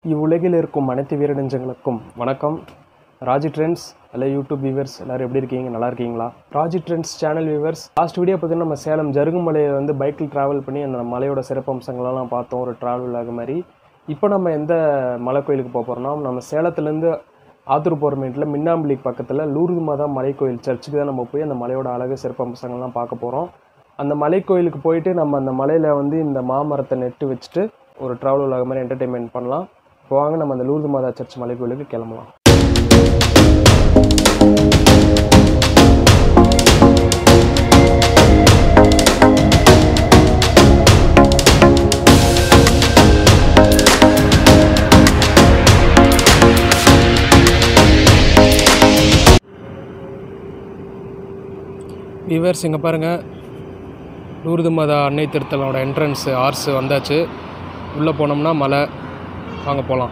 இவ்வுலகில் இருக்கும் அனைத்து வீரநெஞ்சங்களுக்கும் வணக்கம் ராஜி ட்ரெண்ட்ஸ் எல்லா யூடியூப் வியூவர்ஸ் எல்லாரும் எப்படி இருக்கீங்க நல்லா இருக்கீங்களா Raji trends channel viewers last video பார்த்தீங்கன்னா நம்ம சேலம் ஜருகுமலையை வந்து பைக்கில் ட்ராவல் பண்ணி அந்த மலையோட சிறப்பம்சங்களெல்லாம் பார்த்தோம் ஒரு ட்ராவல் ஆக மாதிரி இப்போ நம்ம எந்த மலை கோயிலுக்கு போக போகிறோம்னா நம்ம சேலத்துலேருந்து ஆத்தூர் போகிற மேட்டில் மின்னாம்பள்ளி பக்கத்தில் லூர்து மாதா மலை கோயில் சர்ச்சுக்கு தான் நம்ம போய் அந்த மலையோட அழகு சிறப்பம்சங்கள்லாம் பார்க்க போகிறோம் அந்த மலை கோயிலுக்கு போயிட்டு நம்ம அந்த மலையில் வந்து இந்த மாமரத்தை நெட்டு வச்சுட்டு ஒரு ட்ராவல் ஆக மாதிரி என்டர்டெயின்மெண்ட் பண்ணலாம் இப்போ வாங்க நம்ம அந்த லூர்து மாதா சர்ச் மலை கோயிலுக்கு கிளம்பலாம் வியூவர்ஸ் இங்கே பாருங்கள் லூர்து மாதா அன்னை திருத்தலோட என்ட்ரன்ஸ் ஆர்ஸ் வந்தாச்சு உள்ளே போனோம்னா மலை வாங்க போகலாம்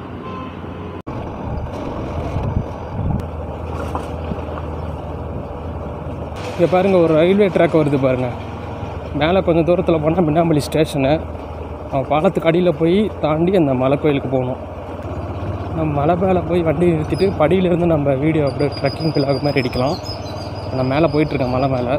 இங்கே பாருங்கள் ஒரு ரயில்வே ட்ராக் வருது பாருங்கள் மேலே கொஞ்சம் தூரத்தில் போனால் மின்னாம்பள்ளி ஸ்டேஷனு அவன் பாலத்துக்கு அடியில் போய் தாண்டி அந்த மலை கோயிலுக்கு போகணும் நம்ம மலை மேலே போய் வண்டி நிறுத்திட்டு படியிலேருந்து நம்ம வீடியோ அப்படியே ட்ரெக்கிங் பிளாக் மாதிரி அடிக்கலாம் நான் மேலே போயிட்டுருக்கேன் மலை மேலே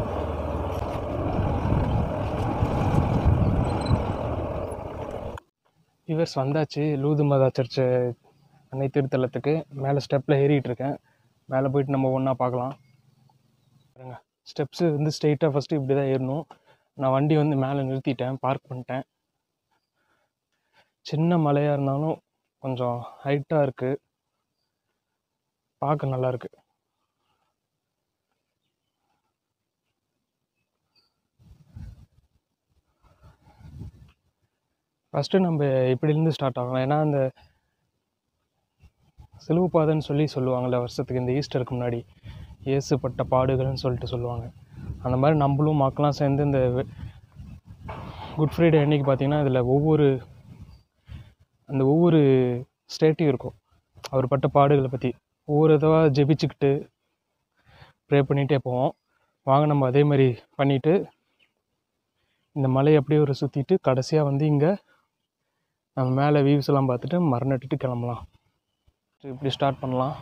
விவர்ஸ் வந்தாச்சு லூது மாதா சர்ச்சு அன்னை திருத்தலத்துக்கு மேலே ஸ்டெப்பில் ஏறிட்டு இருக்கேன் மேலே போயிட்டு நம்ம ஒன்றா பார்க்கலாம் பாருங்க ஸ்டெப்ஸு வந்து ஸ்ட்ரெயிட்டாக ஃபஸ்ட்டு இப்படி தான் ஏறணும் நான் வண்டி வந்து மேலே நிறுத்திட்டேன் பார்க் பண்ணிட்டேன் சின்ன மலையாக இருந்தாலும் கொஞ்சம் ஹைட்டாக இருக்குது பார்க்க நல்லா இருக்கு ஃபஸ்ட்டு நம்ம இப்படிலேருந்து ஸ்டார்ட் ஆகலாம் ஏன்னா அந்த சிலுவு பாதைன்னு சொல்லி சொல்லுவாங்கள்ல வருஷத்துக்கு இந்த ஈஸ்டருக்கு முன்னாடி இயேசுப்பட்ட பாடுகள்னு சொல்லிட்டு சொல்லுவாங்க அந்த மாதிரி நம்மளும் மக்களாம் சேர்ந்து இந்த வெ- குட் ஃப்ரைடே அன்னைக்கு பார்த்தீங்கன்னா இதில் ஒவ்வொரு அந்த ஒவ்வொரு ஸ்டேட்டையும் இருக்கும் அவர் பட்ட பாடுகளை பற்றி ஒவ்வொரு இதுவாக ஜெபிச்சுக்கிட்டு ப்ரே பண்ணிகிட்டே போவோம் வாங்க நம்ம அதே மாதிரி பண்ணிவிட்டு இந்த மலையை அப்படியே ஒரு சுற்றிட்டு கடைசியாக வந்து இங்கே நம்ம மேலே வியூஸ் எல்லாம் பார்த்துட்டு மறுநட்டுட்டு கிளம்பலாம் இப்படி ஸ்டார்ட் பண்ணலாம்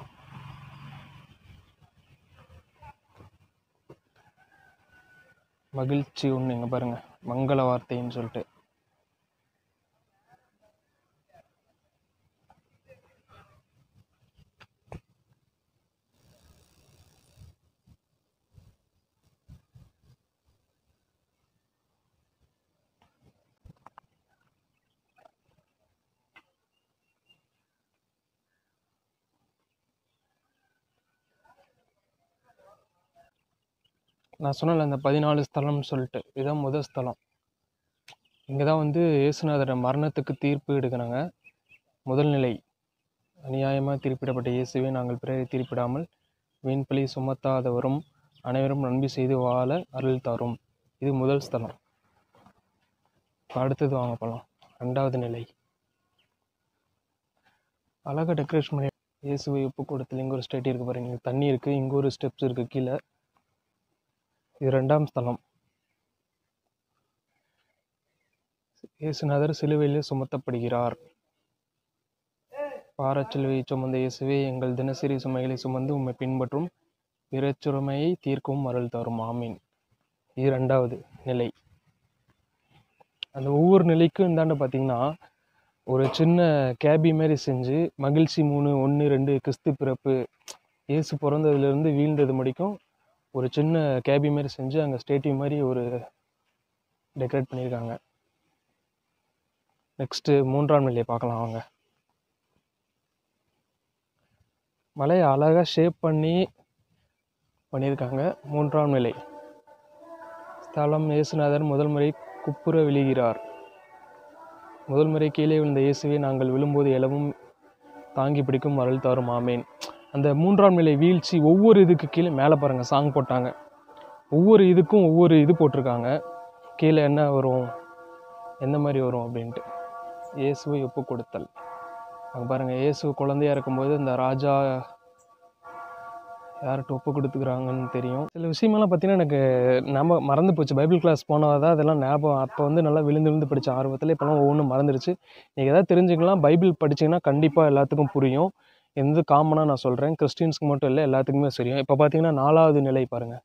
மகிழ்ச்சி ஒன்று இங்கே பாருங்கள் மங்கள வார்த்தைன்னு சொல்லிட்டு நான் சொன்னல அந்த பதினாலு ஸ்தலம்னு சொல்லிட்டு இதுதான் முதல் ஸ்தலம் இங்கே தான் வந்து இயேசுநாதர் மரணத்துக்கு தீர்ப்பு எடுக்கிறாங்க முதல் நிலை அநியாயமாக தீர்ப்பிடப்பட்ட இயேசுவை நாங்கள் பிறரை தீர்ப்பிடாமல் வீண்பழி சுமத்தாதவரும் அனைவரும் நன்மை செய்து வாழ அருள் தரும் இது முதல் ஸ்தலம் இப்ப அடுத்தது வாங்க போகலாம் ரெண்டாவது நிலை அழகாக டெக்கரேஷன் பண்ணி இயேசுவை உப்பு கூடத்தில் இங்கே ஒரு ஸ்டேட் இருக்குது பாருங்க இங்க தண்ணி இருக்குது இங்கே ஒரு ஸ்டெப்ஸ் இருக்குது கீழே இது ரெண்டாம் ஸ்தலம் இயேசுநாதர் சிலுவையில் சுமத்தப்படுகிறார் பாரச்சிலுவை சுமந்த இயேசுவே எங்கள் தினசரி சுமைகளை சுமந்து உம்மை பின்பற்றும் பிறச்சுமையை தீர்க்கவும் அருள் தரும் ஆமீன் இது ரெண்டாவது நிலை அந்த ஒவ்வொரு நிலைக்கும் இந்தாண்ட பார்த்தீங்கன்னா ஒரு சின்ன கேபி மாதிரி செஞ்சு மகிழ்ச்சி மூணு ஒன்று ரெண்டு கிறிஸ்து பிறப்பு இயேசு பிறந்ததுலேருந்து வீழ்ந்தது முடிக்கும் ஒரு சின்ன கேபி மாதிரி செஞ்சு அங்கே ஸ்டேட்டிவ் மாதிரி ஒரு டெக்கரேட் பண்ணியிருக்காங்க நெக்ஸ்ட்டு மூன்றாம் நிலையை பார்க்கலாம் வாங்க மலையை அழகாக ஷேப் பண்ணி பண்ணியிருக்காங்க மூன்றாம் நிலை ஸ்தலம் இயேசுநாதர் முதல் முறை குப்புற விழுகிறார் முதல் முறை கீழே விழுந்த இயேசுவை நாங்கள் விழும்போது எழவும் தாங்கி பிடிக்கும் அருள் தரும் ஆமேன் அந்த மூன்றாம் நிலை வீழ்ச்சி ஒவ்வொரு இதுக்கு கீழே மேலே பாருங்கள் சாங் போட்டாங்க ஒவ்வொரு இதுக்கும் ஒவ்வொரு இது போட்டிருக்காங்க கீழே என்ன வரும் எந்த மாதிரி வரும் அப்படின்ட்டு இயேசுவை ஒப்பு கொடுத்தல் அங்கே பாருங்கள் இயேசு குழந்தையா இருக்கும்போது இந்த ராஜா யார்கிட்ட ஒப்பு கொடுத்துக்கிறாங்கன்னு தெரியும் சில விஷயமெல்லாம் பார்த்தீங்கன்னா எனக்கு நம்ம மறந்து போச்சு பைபிள் கிளாஸ் போனால் தான் அதெல்லாம் ஞாபகம் அப்போ வந்து நல்லா விழுந்து விழுந்து படித்த ஆர்வத்தில் இப்போலாம் ஒவ்வொன்றும் மறந்துடுச்சு நீங்கள் எதாவது தெரிஞ்சுக்கலாம் பைபிள் படிச்சீங்கன்னா கண்டிப்பாக எல்லாத்துக்கும் புரியும் எந்த காமனாக நான் சொல்கிறேன் கிறிஸ்டின்ஸ்க்கு மட்டும் இல்லை எல்லாத்துக்குமே தெரியும் இப்போ பார்த்தீங்கன்னா நாலாவது நிலை பாருங்கள்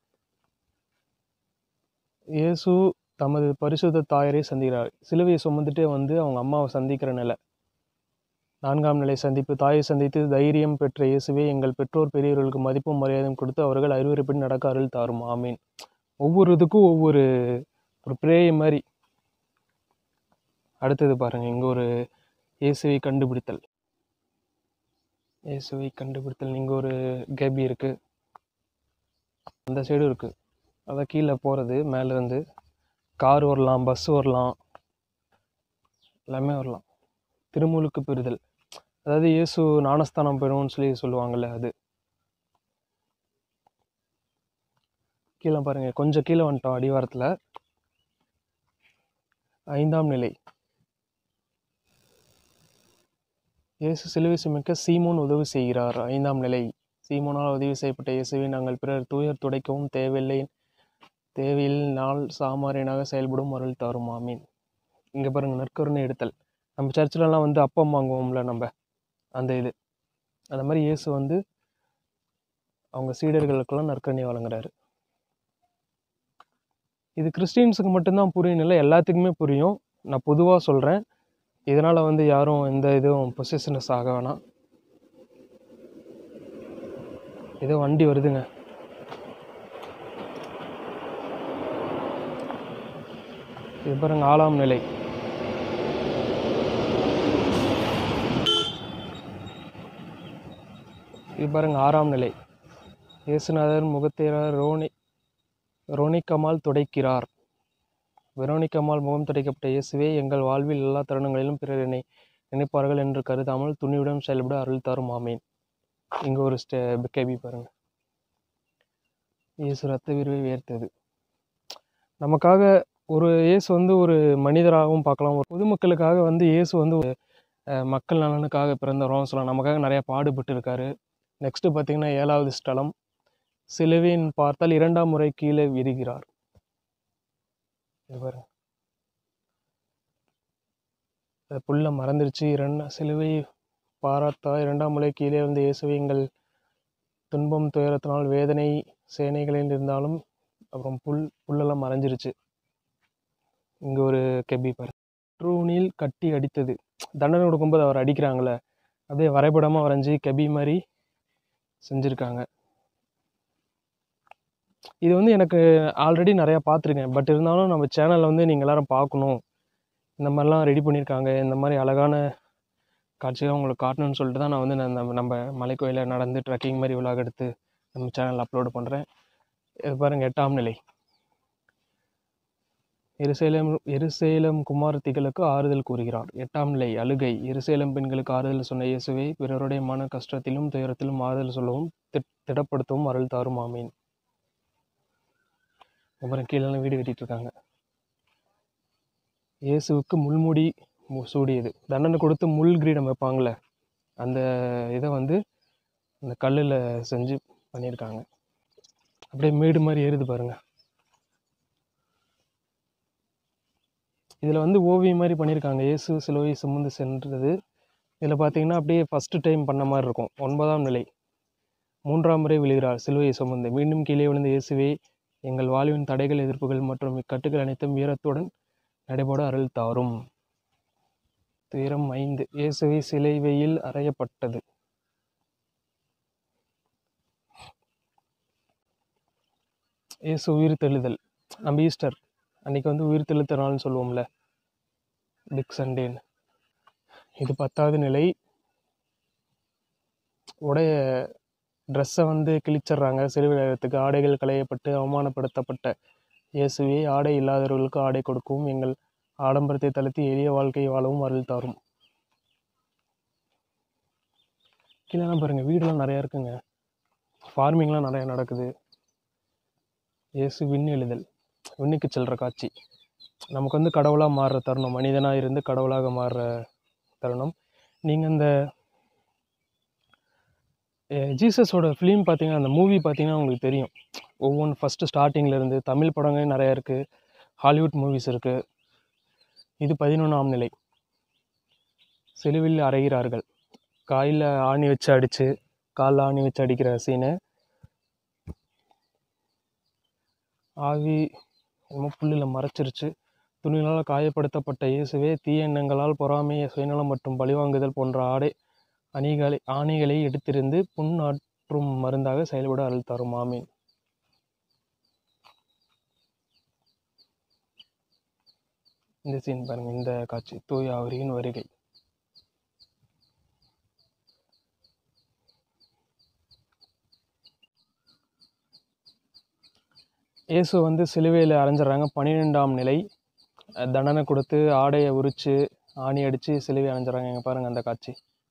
இயேசு தமது பரிசுத்த தாயரை சந்திக்கிறார் சிலுவையை சுமந்துட்டே வந்து அவங்க அம்மாவை சந்திக்கிற நிலை நான்காம் நிலை சந்திப்பு தாயை சந்தித்து தைரியம் பெற்ற இயேசுவே எங்கள் பெற்றோர் பெரியவர்களுக்கு மதிப்பும் மரியாதையும் கொடுத்து அவர்கள் அறிவுரைப்படி நடக்க அருள் தாரும் ஆமீன் ஒவ்வொரு இதுக்கும் ஒவ்வொரு ஒரு பிரேய மாதிரி அடுத்தது பாருங்க இங்கே ஒரு இயேசுவை கண்டுபிடித்தல் இயேசுவை கண்டுபிடித்தல் இங்கே ஒரு கேபி இருக்கு அந்த சைடும் இருக்கு அதான் கீழே போகிறது மேலேருந்து கார் வரலாம் பஸ் வரலாம் எல்லாமே வரலாம் திருமுழுக்கு பெறுதல் அதாவது இயேசு ஞானஸ்தானம் பெறும்னு சொல்லி சொல்லுவாங்கள்ல அது கீழே பாருங்க கொஞ்சம் கீழே வந்துட்டோம் அடிவாரத்தில் ஐந்தாம் நிலை இயேசு சிலுவை சுமிக்க சீமோன் உதவி செய்கிறார் ஐந்தாம் நிலை சீமோனால் உதவி செய்யப்பட்ட இயேசுவை நாங்கள் பிறர் துயர் துடைக்கவும் தேவையில்லை தேவையில் நாள் சாமாரியனாக செயல்படும் அருள் தாரும் ஆமீன் இங்கே பாருங்க நற்கருணை எடுத்தல் நம்ம சர்ச்சிலலாம் வந்து அப்பம் வாங்குவோம்ல நம்ம அந்த இது அந்த மாதிரி இயேசு வந்து அவங்க சீடர்களுக்கெல்லாம் நற்கருணை வழங்குறாரு இது கிறிஸ்டின்ஸுக்கு மட்டும்தான் புரியும் இல்லை எல்லாத்துக்குமே புரியும் நான் பொதுவாக சொல்கிறேன் இதனால் வந்து யாரும் எந்த இதுவும் பொசிஷனஸ் ஆக வேணாம் ஏதோ வண்டி வருதுங்க இது பாருங்க ஆறாம் நிலை இது பாருங்க ஆறாம் நிலை இயேசுநாதர் முகத்தேரார் ரோனி ரோனிக்கமால் துடைக்கிறார் வெரோனிக்கமால் முகம் துடைக்கப்பட்ட இயேசுவே எங்கள் வாழ்வில் எல்லா தருணங்களிலும் பிறர் என்னை நினைப்பார்கள் என்று கருதாமல் துணிவுடன் செயல்பட அருள் தரும் ஆமேன் இங்கே ஒரு ஸ்டே கேபி பாருங்க இயேசு ரத்த விரிவை உயர்த்தது நமக்காக ஒரு இயேசு வந்து ஒரு மனிதராகவும் பார்க்கலாம் ஒரு பொதுமக்களுக்காக வந்து இயேசு வந்து ஒரு, அஹ், மக்கள் நலனுக்காக பிறந்தவரும் சொல்லலாம் நமக்காக நிறைய பாடுபட்டு இருக்காரு நெக்ஸ்ட் பார்த்தீங்கன்னா ஏழாவது ஸ்தலம் சிலுவையின் பார்த்தால் இரண்டாம் முறை கீழே விரிகிறார் இது பாருங்க அது புல்ல மறந்துருச்சு இரண்டா சிலுவை பாராத்தா இரண்டாம் முறை கீழே வந்து இயேசுவை எங்கள் துன்பம் துயரத்தினால் வேதனை சேனைகளில் இருந்தாலும் அப்புறம் புல் புல்லெல்லாம் மறைஞ்சிருச்சு இங்கே ஒரு கெபி பாரு ட்ரூனில் கட்டி அடித்தது தண்டனை கொடுக்கும்போது அவர் அடிக்கிறாங்களே அப்படியே வரைபடமாக வரைஞ்சி கெபி மாதிரி செஞ்சுருக்காங்க இது வந்து எனக்கு ஆல்ரெடி நிறையா பார்த்துருக்கேன் பட் இருந்தாலும் நம்ம சேனலில் வந்து நீங்கள் எல்லாரும் பார்க்கணும் இந்த மாதிரிலாம் ரெடி பண்ணியிருக்காங்க இந்த மாதிரி அழகான காட்சிகள் உங்களுக்கு காட்டணும்னு சொல்லிட்டு தான் நான் வந்து நான் நம்ம நம்ம மலைக்கோயிலில் நடந்து ட்ரெக்கிங் மாதிரி விலாக் எடுத்து நம்ம சேனலில் அப்லோடு பண்ணுறேன் இது பாருங்கள் எட்டாம் நிலை எருசேலம் எருசேலம் குமாரத்திகளுக்கு ஆறுதல் கூறுகிறார் எட்டாம் நிலை அழுகை எருசேலம் பெண்களுக்கு ஆறுதல் சொன்ன இயேசுவை பிறருடைய மன கஷ்டத்திலும் துயரத்திலும் ஆறுதல் சொல்லவும் திட்- திடப்படுத்தவும் அருள் தாரும் ஆமீன் அப்புறம் கீழே வீடு கட்டிட்டு இருக்காங்க இயேசுவுக்கு முள்முடி மு- சூடியது தண்டனை கொடுத்து முள் கிரீடம் வைப்பாங்கள்ல அந்த இதை வந்து அந்த கல்லில் செஞ்சு பண்ணியிருக்காங்க அப்படியே மேடு மாதிரி ஏறுது பாருங்க இதில் வந்து ஓவியம் மாதிரி பண்ணியிருக்காங்க இயேசு சிலுவை சுமந்து சென்றது இதில் பார்த்தீங்கன்னா அப்படியே ஃபஸ்ட்டு டைம் பண்ண மாதிரி இருக்கும் ஒன்பதாம் நிலை மூன்றாம் முறை விழுகிறார் சிலுவையை சுமந்து மீண்டும் கீழே விழுந்த இயேசுவே எங்கள் வாழ்வின் தடைகள் எதிர்ப்புகள் மற்றும் இக்கட்டுகள் அனைத்தும் வீரத்துடன் நடைபெற அருள் தாரும் துயரம் ஐந்து இயேசுவை சிலுவையில் அறையப்பட்டது இயேசு உயிர் தெழுதல் நம்ம ஈஸ்டர் அன்னைக்கு வந்து உயிர் தெழுத்த நாள்னு சொல்லுவோம்ல பிக் சண்டேன்னு இது பத்தாவது நிலை உடைய ட்ரெஸ்ஸை வந்து கிழிச்சிடுறாங்க சிறுவிழாத்துக்கு ஆடைகள் களையப்பட்டு அவமானப்படுத்தப்பட்ட இயேசுவே ஆடை இல்லாதவர்களுக்கு ஆடை கொடுக்கவும் எங்கள் ஆடம்பரத்தை தளர்த்தி எளிய வாழ்க்கை வாழவும் அருள் தாரும் கீழே பாருங்க வீடெல்லாம் நிறையா இருக்குங்க ஃபார்மிங்லாம் நிறையா நடக்குது இயேசு விண் எழுதல் விண்ணுக்கு செல்கிற காட்சி நமக்கு வந்து கடவுளாக மாறுற தருணம் மனிதனாக இருந்து கடவுளாக மாறுற தருணம் நீங்கள் இந்த ஜீசஸோட ஃபிலிம் பார்த்தீங்கன்னா அந்த மூவி பார்த்தீங்கன்னா உங்களுக்கு தெரியும் ஒவ்வொன்று ஃபஸ்ட்டு ஸ்டார்டிங்லேருந்து தமிழ் படங்கள் நிறையா இருக்குது ஹாலிவுட் மூவிஸ் இருக்குது இது பதினொன்றாம் நிலை செலுவில் அறைகிறார்கள் காயில் ஆணி வச்சு அடித்து காலில் ஆணி வச்சு அடிக்கிற சீனு ஆவி என்னமோ புல்லில் மறைச்சிருச்சு துணிகளால் காயப்படுத்தப்பட்ட இயேசுவே தீய எண்ணங்களால் பொறாமை சுயநலம் மற்றும் பழிவாங்குதல் போன்ற ஆடை அணிகளை ஆணைகளை எடுத்திருந்து புண்ணாற்றும் மருந்தாக செயல்பட அருள் தரும் ஆமீன் இந்த சீன் பாருங்க இந்த காட்சி தூய அவரின் வருகை இயேசு வந்து சிலுவையில் அரைஞ்சிடுறாங்க பன்னிரெண்டாம் நிலை அஹ் தண்டனை கொடுத்து ஆடையை உரித்து ஆணி அடித்து சிலுவை அரைஞ்சிடுறாங்க இங்கே பாருங்கள் அந்த காட்சி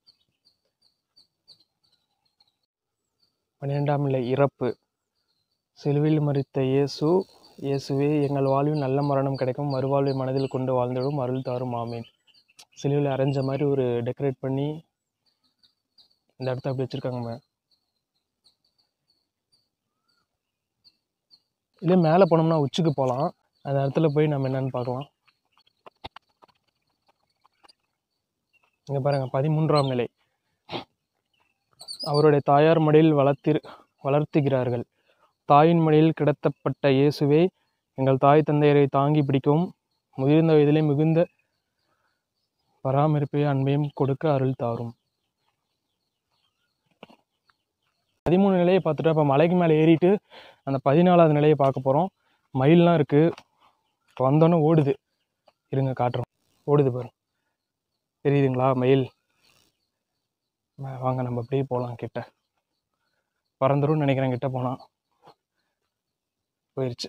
பன்னிரெண்டாம் நிலை இறப்பு சிலுவையில் மறித்த இயேசு இயேசுவே எங்கள் வாழ்வில் நல்ல மரணம் கிடைக்கும் மறுவாழ்வை மனதில் கொண்டு வாழ்ந்திடும் அருள் தாரும் ஆமீன் சிலுவையில் அரைஞ்ச மாதிரி ஒரு டெக்கரேட் பண்ணி இந்த இடத்த அப்படி வச்சுருக்காங்க இதே மேலே போனோம்னா உச்சிக்கு போகலாம் அந்த இடத்துல போய் நம்ம என்னன்னு பார்க்கலாம் இங்கே பாருங்கள் பதிமூன்றாம் நிலை அவருடைய தாயார் மடியில் வளர்த்திரு வளர்த்துகிறார்கள் தாயின் மடியில் கிடத்தப்பட்ட இயேசுவே எங்கள் தாய் தந்தையரை தாங்கி பிடிக்கவும் முதிர்ந்த வயதிலே மிகுந்த பராமரிப்பையும் அன்பையும் கொடுக்க அருள் தாரும் பதிமூணு நிலையை பார்த்துட்டு அப்போ மலைக்கு மேலே ஏறிட்டு அந்த பதினாலாவது நிலையை பார்க்க போகிறோம் மயில்லாம் இருக்குது இப்போ வந்தோன்னே ஓடுது இருங்க காட்டுறோம் ஓடுது பாரு தெரியுதுங்களா மயில் வா- வாங்க நம்ம அப்படியே போகலாம் கிட்ட பறந்துரும்னு நினைக்கிறேன் கிட்ட போனால் போயிடுச்சு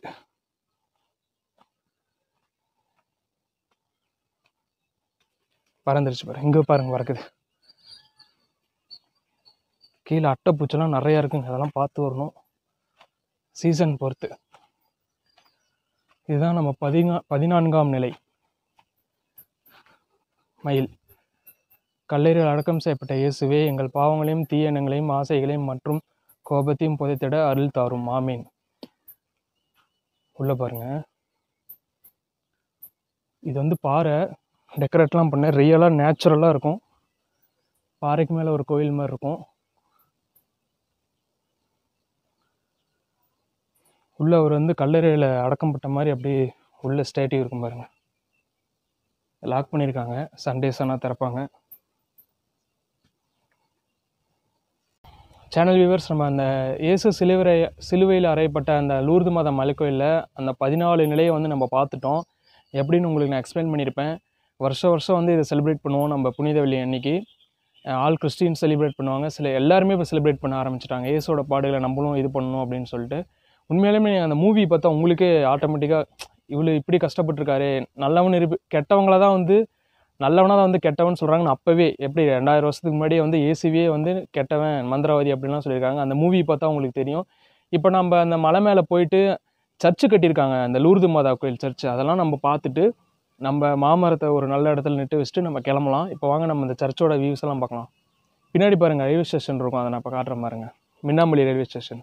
பறந்துருச்சு பாரு இங்கே பாருங்க பறக்குது கீழே அட்டைப்பூச்செல்லாம் நிறையா இருக்குங்க அதெல்லாம் பார்த்து வரணும் சீசன் பொறுத்து இதுதான் நம்ம பதினா பதினான்காம் நிலை மயில் கல்லறையில் அடக்கம் செய்யப்பட்ட இயேசுவே எங்கள் பாவங்களையும் தீய எண்ணங்களையும் ஆசைகளையும் மற்றும் கோபத்தையும் புதைத்திட அருள் தாரும் ஆமீன் உள்ள பாருங்க இது வந்து பாறை டெக்கரேட்லாம் பண்ண ரியலாக நேச்சுரலாக இருக்கும் பாறைக்கு மேலே ஒரு கோயில் மாதிரி இருக்கும் உள்ள அவர் வந்து கல்லறையில் அடக்கம்பட்ட மாதிரி அப்படியே உள்ள ஸ்டேட்டிவ் இருக்கும் பாருங்க லாக் பண்ணியிருக்காங்க சண்டேஸ் ஆனால் திறப்பாங்க சேனல் வியூவர்ஸ் நம்ம அந்த இயேசு சிலுவை சிலுவையில் அறையப்பட்ட அந்த லூர்து மாதா மலைக்கோயிலில் அந்த பதினாலு நிலையை வந்து நம்ம பார்த்துட்டோம் எப்படின்னு உங்களுக்கு நான் எக்ஸ்பிளைன் பண்ணியிருப்பேன் வருஷம் வருஷம் வந்து இதை செலிப்ரேட் பண்ணுவோம் நம்ம புனித வெள்ளி அன்னைக்கு அஹ் ஆல் கிறிஸ்டின் செலிப்ரேட் பண்ணுவாங்க சில எல்லாருமே இப்போ செலிப்ரேட் பண்ண ஆரம்பிச்சிட்டாங்க இயேசோட பாடுகளை நம்மளும் இது பண்ணணும் அப்படின்னு சொல்லிட்டு உண்மையாலுமே அந்த மூவி பார்த்தா உங்களுக்கே ஆட்டோமேட்டிக்காக இவ்வளோ இப்படி கஷ்டப்பட்டிருக்காரு நல்லவன் இருப்பு கெட்டவங்கள தான் வந்து நல்லவனாக தான் வந்து கெட்டவன் சொல்கிறாங்கன்னு அப்போவே எப்படி ரெண்டாயிரம் வருஷத்துக்கு முன்னாடியே வந்து ஏசிவே வந்து கெட்டவன் மந்திரவாதி அப்படின்லாம் சொல்லியிருக்காங்க அந்த மூவி பார்த்தா உங்களுக்கு தெரியும் இப்போ நம்ம அந்த மலை மேலே போயிட்டு சர்ச்சு கட்டியிருக்காங்க அந்த லூர்து மாதா கோயில் சர்ச்சு அதெல்லாம் நம்ம பார்த்துட்டு நம்ம மாமரத்தை ஒரு நல்ல இடத்துல நட்டு வச்சுட்டு நம்ம கிளம்பலாம் இப்போ வாங்க நம்ம இந்த சர்ச்சோட வியூஸ் எல்லாம் பார்க்கலாம் பின்னாடி பாருங்கள் ரயில்வே ஸ்டேஷன் இருக்கும் அதை நான் இப்போ காட்டுற பாருங்க மின்னாம்பள்ளி ரயில்வே ஸ்டேஷன்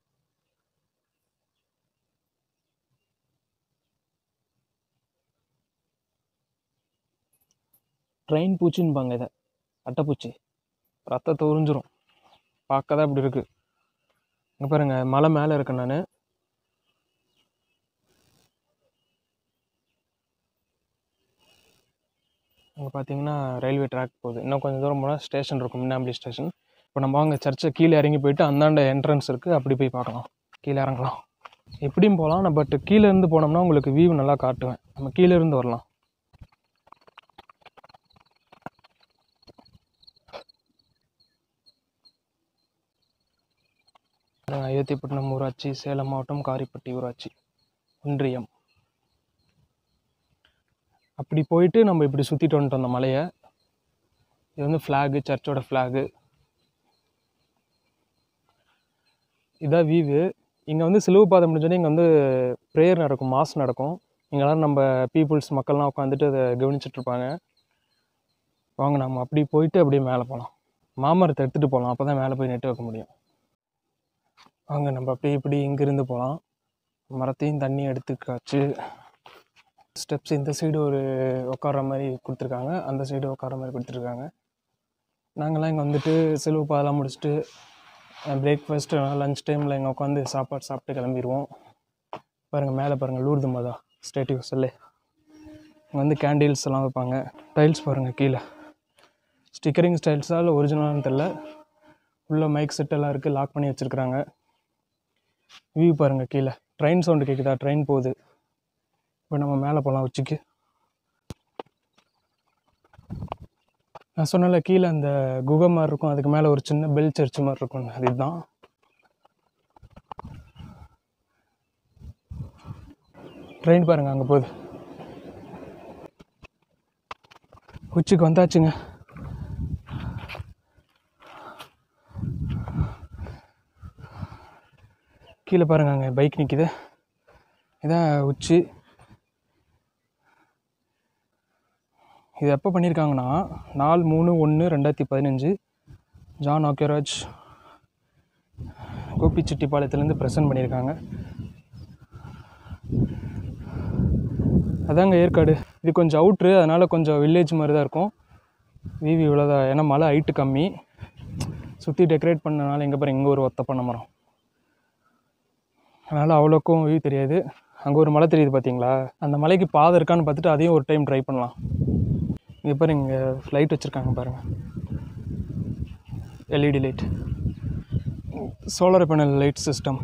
ட்ரெயின் பூச்சின்பாங்க இதை அட்டைப்பூச்சி ரத்தத்தை உறிஞ்சிரும் பார்க்க தான் இப்படி இருக்குது இங்கே பாருங்க மலை மேலே இருக்கேன் நான் அங்கே பார்த்தீங்கன்னா ரயில்வே ட்ராக் போகுது இன்னும் கொஞ்சம் தூரம் போனால் ஸ்டேஷன் இருக்கும் மின்னாம்பள்ளி ஸ்டேஷன் இப்போ நம்ம அங்கே சர்ச்சை கீழே இறங்கி போயிட்டு அந்தாண்ட என்ட்ரன்ஸ் இருக்குது அப்படி போய் பார்க்கலாம் கீழே இறங்கலாம் எப்படியும் போகலாம் பட் கீழே இருந்து போனோம்னா உங்களுக்கு வியூ நல்லா காட்டுவேன் நம்ம கீழே இருந்து வரலாம் அஹ் அயோத்திப்பட்டினம் ஊராட்சி சேலம் மாவட்டம் காரிப்பட்டி ஊராட்சி ஒன்றியம் அப்படி போயிட்டு நம்ம இப்படி சுற்றிட்டு வந்துட்டோம் அந்த மலையை இது வந்து ஃப்ளாகு சர்ச்சோட ஃப்ளாகு இதான் வீவு இங்கே வந்து சிலுவை பாதை முடிஞ்சோடனே இங்கே வந்து ப்ரேயர் நடக்கும் மாஸ் நடக்கும் இங்கெல்லாம் நம்ம பீப்புள்ஸ் மக்கள்லாம் உட்காந்துட்டு அதை கவனிச்சிட்டு இருப்பாங்க வாங்க நம்ம அப்படி போயிட்டு அப்படியே மேலே போகலாம் மாமரத்தை எடுத்துகிட்டு போகலாம் அப்போ தான் மேலே போய் நெட்டு வைக்க முடியும் வாங்க நம்ம அப்படியே இப்படி இங்கிருந்து போகலாம் மரத்தையும் தண்ணி எடுத்துக்காச்சு ஸ்டெப்ஸ் இந்த சைடு ஒரு உட்கார்ற மாதிரி கொடுத்துருக்காங்க அந்த சைடு உட்கார்ற மாதிரி கொடுத்துருக்காங்க நாங்களாம் இங்கே வந்துட்டு செலவு பாதெல்லாம் முடிச்சுட்டு பிரேக்ஃபாஸ்ட் லஞ்ச் டைமில் இங்கே உட்காந்து சாப்பாடு சாப்பிட்டு கிளம்பிடுவோம் பாருங்கள் மேலே பாருங்கள் லூர்து மதா ஸ்டேட்டிவ் சொல்லு இங்கே வந்து கேண்டில்ஸ் எல்லாம் வைப்பாங்க டைல்ஸ் பாருங்கள் கீழே ஸ்டிக்கரிங் ஸ்டைல்ஸா இல்லை ஒரிஜினலானு தெரில உள்ள மைக் செட் எல்லாம் இருக்குது லாக் பண்ணி வச்சுருக்குறாங்க வியூ பாருங்கள் கீழே ட்ரெயின் சவுண்டு கேட்குதா ட்ரெயின் போகுது இப்போ நம்ம மேலே போகலாம் உச்சிக்கு நான் சொன்னல கீழே அந்த குகை மாதிரி இருக்கும் அதுக்கு மேலே ஒரு சின்ன பெல் சர்ச் மாதிரி இருக்கும் அது இதுதான் ட்ரெயின் பாருங்க அங்கே போகுது உச்சிக்கு வந்தாச்சுங்க கீழே பாருங்க அங்கே பைக் நிற்கிது இதான் உச்சி இது எப்போ பண்ணியிருக்காங்கன்னா நாலு மூணு ஒன்று ரெண்டாயிரத்தி பதினஞ்சு ஜான் ஆக்கியராஜ் கோபிச்செட்டிப்பாளையத்துலேருந்து ப்ரெசென்ட் பண்ணியிருக்காங்க அதாங்க ஏற்காடு இது கொஞ்சம் அவுட்ரு அதனால் கொஞ்சம் வில்லேஜ் மாதிரி தான் இருக்கும் விவி இவ்வளோதான் ஏன்னா மழை ஹைட்டு கம்மி சுற்றி டெக்கரேட் பண்ணனால எங்கே பாருங்க இங்கே ஒரு ஒத்த பண்ண மரம் அதனால் அவ்வளோக்கும் வியூ தெரியாது அங்கே ஒரு மலை தெரியுது பார்த்தீங்களா அந்த மலைக்கு பாதை இருக்கான்னு பார்த்துட்டு அதையும் ஒரு டைம் ட்ரை பண்ணலாம் இங்கே பாருங்க இங்கே லைட் வச்சுருக்காங்க பாருங்கள் LED light solar panel light system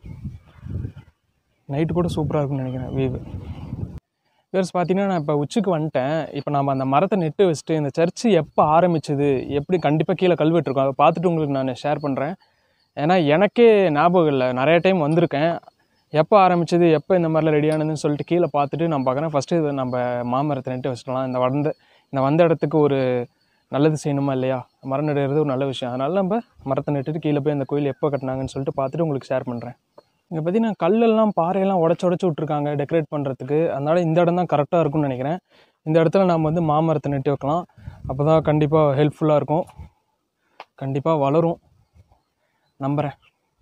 night கூட சூப்பராக இருக்கும்னு நினைக்கிறேன் வியூ வேர்ஸ் பார்த்தீங்கன்னா நான் இப்போ உச்சிக்கு வந்துட்டேன் இப்போ நம்ம அந்த மரத்தை நெட்டு வச்சுட்டு இந்த சர்ச்சு எப்போ ஆரம்பிச்சது எப்படி கண்டிப்பாக கீழே கல்வெட்டு இருக்கும் அதை பார்த்துட்டு உங்களுக்கு நான் ஷேர் பண்ணுறேன் ஏன்னா எனக்கே ஞாபகம் இல்லை நிறைய டைம் வந்திருக்கேன் எப்போ ஆரம்பிச்சது எப்போ இந்த மாதிரிலாம் ரெடி ஆனதுன்னு சொல்லிட்டு கீழே பார்த்துட்டு நான் பார்க்குறேன் ஃபஸ்ட்டு இது நம்ம மாமரத்தை நெட்டு வச்சிடலாம் இந்த வந்த இந்த வந்த இடத்துக்கு ஒரு நல்லது செய்யணுமா இல்லையா மரம் நடுறது ஒரு நல்ல விஷயம் அதனால நம்ம மரத்தை நட்டுட்டு கீழே போய் அந்த கோயில் எப்போ கட்டினாங்கன்னு சொல்லிட்டு பார்த்துட்டு உங்களுக்கு ஷேர் பண்ணுறேன் இங்கே பார்த்தீங்கன்னா கல்லெல்லாம் பாறையெல்லாம் உடச்சி உடச்சி விட்ருக்காங்க டெக்கரேட் பண்ணுறதுக்கு அதனால் இந்த இடம் தான் கரெக்டாக இருக்கும்னு நினைக்கிறேன் இந்த இடத்துல நம்ம வந்து மாமரத்தை நட்டு வைக்கலாம் அப்போ தான் கண்டிப்பாக ஹெல்ப்ஃபுல்லாக இருக்கும் கண்டிப்பாக வளரும் நம்புகிறேன்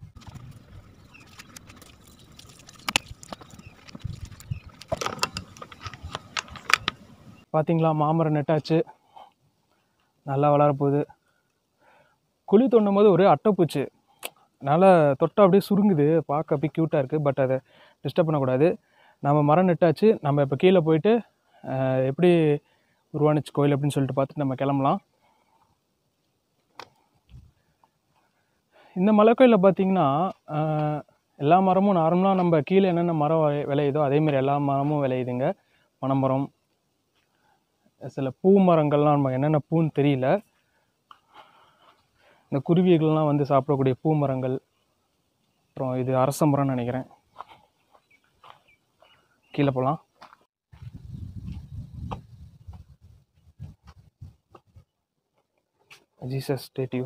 பார்த்தீங்களா மாமரம் நெட்டாச்சு நல்லா வளரப்போகுது குழி தோண்டும் போது ஒரே அட்டைப்பூச்சி அதனால் தொட்டா அப்படியே சுருங்குது பார்க்க அப்படியே க்யூட்டாக இருக்குது பட் அதை டிஸ்டர்ப் பண்ணக்கூடாது நம்ம மரம் நெட்டாச்சு நம்ம இப்போ கீழே போயிட்டு அஹ், எப்படி உருவானுச்சு கோயில் அப்படின்னு சொல்லிட்டு பார்த்துட்டு நம்ம கிளம்பலாம் இந்த மலைக்கோயிலில் பார்த்தீங்கன்னா அஹ், எல்லா மரமும் நார்மலாக நம்ம கீழே என்னென்ன மரம் விளை- விளையுதோ அதேமாரி எல்லா மரமும் விளையுதுங்க பனைமரம் சில பூ மரங்கள்லாம் நம்ம என்னென்ன பூன்னு தெரியல இந்த குருவிகள்லாம் வந்து சாப்பிடக்கூடிய பூ மரங்கள் அப்புறம் இது அரச மரம்னு நினைக்கிறேன் கீழே போகலாம் ஜீசஸ் ஸ்டேட்யூ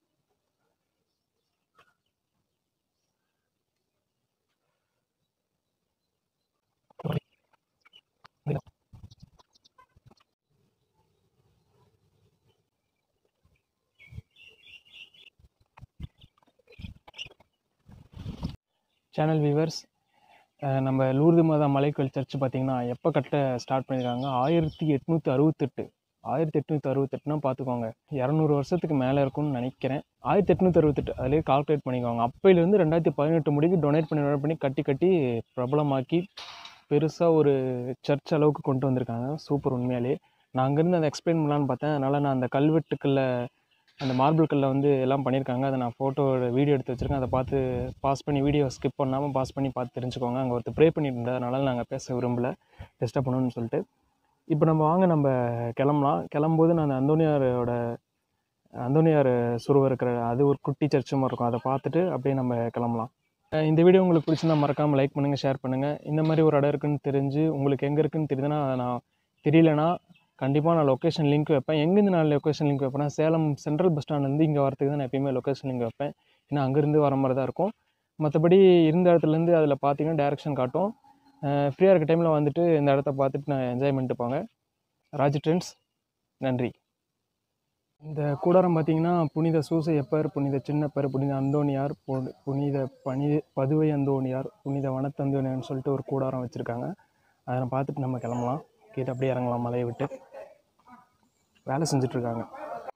சேனல் வியூவர்ஸ் நம்ம லூர்து மாதா மலைக்கோயில் சர்ச் பார்த்தீங்கன்னா எப்போ கட்ட ஸ்டார்ட் பண்ணியிருக்காங்க ஆயிரத்தி எட்நூற்றி அறுபத்தெட்டு ஆயிரத்தி எட்நூற்றி அறுபத்தெட்டுனா பார்த்துக்கோங்க இரநூறு வருஷத்துக்கு மேலே இருக்கும்னு நினைக்கிறேன் ஆயிரத்தி எட்நூற்றி அறுபத்தெட்டு அதிலே கால்குலேட் பண்ணிக்கோங்க அப்பையிலேருந்து ரெண்டாயிரத்தி பதினெட்டு முடிக்கு டொனேட் பண்ணி டொனேட் பண்ணி கட்டி கட்டி பிரபலமாக்கி பெருசாக ஒரு சர்ச் அளவுக்கு கொண்டு வந்திருக்காங்க சூப்பர் உண்மையாலே நான் அங்கேருந்து அதை எக்ஸ்பிளைன் பண்ணலான்னு பார்த்தேன் அதனால் நான் அந்த கல்வெட்டுக்களில் அந்த மார்பிள் கல்லில் வந்து எல்லாம் பண்ணியிருக்காங்க அதை நான் ஃபோட்டோ வீடியோ எடுத்து வச்சுருக்கேன் அதை பார்த்து பாஸ் பண்ணி வீடியோ ஸ்கிப் பண்ணாமல் பாஸ் பண்ணி பார்த்து தெரிஞ்சுக்கோங்க அங்கே ஒருத்தர் ப்ரே பண்ணிட்டு இருந்தார் அதனால நாங்கள் பேச விரும்பல டிஸ்டர்ப் பண்ணணும்னு சொல்லிட்டு இப்போ நம்ம வாங்க நம்ம கிளம்பலாம் கிளம்பும்போது நான் அந்த அந்தோனியாரோட அந்தோனியார் சுருவம் இருக்கிற அது ஒரு குட்டி சர்ச்சுமா இருக்கும் அதை பார்த்துட்டு அப்படியே நம்ம கிளம்பலாம் அஹ் இந்த வீடியோ உங்களுக்கு பிடிச்சிருந்தா மறக்காமல் லைக் பண்ணுங்கள் ஷேர் பண்ணுங்கள் இந்த மாதிரி ஒரு இடம் இருக்குன்னு தெரிஞ்சு உங்களுக்கு எங்கே இருக்குன்னு தெரியுதுன்னா அதை நான் தெரியலனா கண்டிப்பாக நான் லொக்கேஷன் லிங்க் வைப்பேன் எங்கேருந்து நான் லொக்கேஷன் லிங்க் வைப்பேன்னா சேலம் சென்ட்ரல் பஸ் ஸ்டாண்ட்லேருந்து இங்கே வரதுக்கு தான் நான் எப்பயுமே லொக்கேஷன் லிங்க் வைப்பேன் ஏன்னா அங்கேருந்து வர மாதிரி தான் இருக்கும் மற்றபடி இருந்த இடத்துலேருந்து அதில் பார்த்தீங்கன்னா டேரெக்ஷன் காட்டும் ஃப்ரீயாக இருக்க டைமில் வந்துட்டு இந்த இடத்த பார்த்துட்டு நான் என்ஜாய் பண்ணிட்டு போங்க ராஜ் ட்ரெண்ட்ஸ் நன்றி இந்த கூடாரம் பார்த்தீங்கன்னா புனித சூசையப்பர் புனித சின்னப்பர் புனித அந்தோணியார் புனி- புனித பனி பதுவை அந்தோணியார் புனித வனத்தந்தோணியார்னு சொல்லிட்டு ஒரு கூடாரம் வச்சுருக்காங்க அதை பார்த்துட்டு நம்ம கிளம்பலாம் கீழே அப்படியே இறங்கலாம் மலையை விட்டு வேலை செஞ்சிட்ருக்காங்க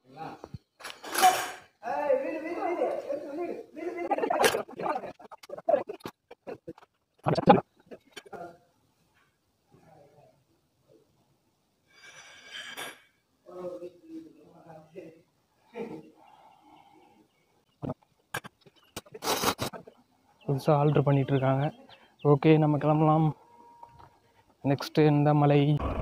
புதுசாக ஆல்ட்ரு பண்ணிகிட்ருக்காங்க ஓகே நம்ம கிளம்பலாம் நெக்ஸ்ட்டு இந்த மலை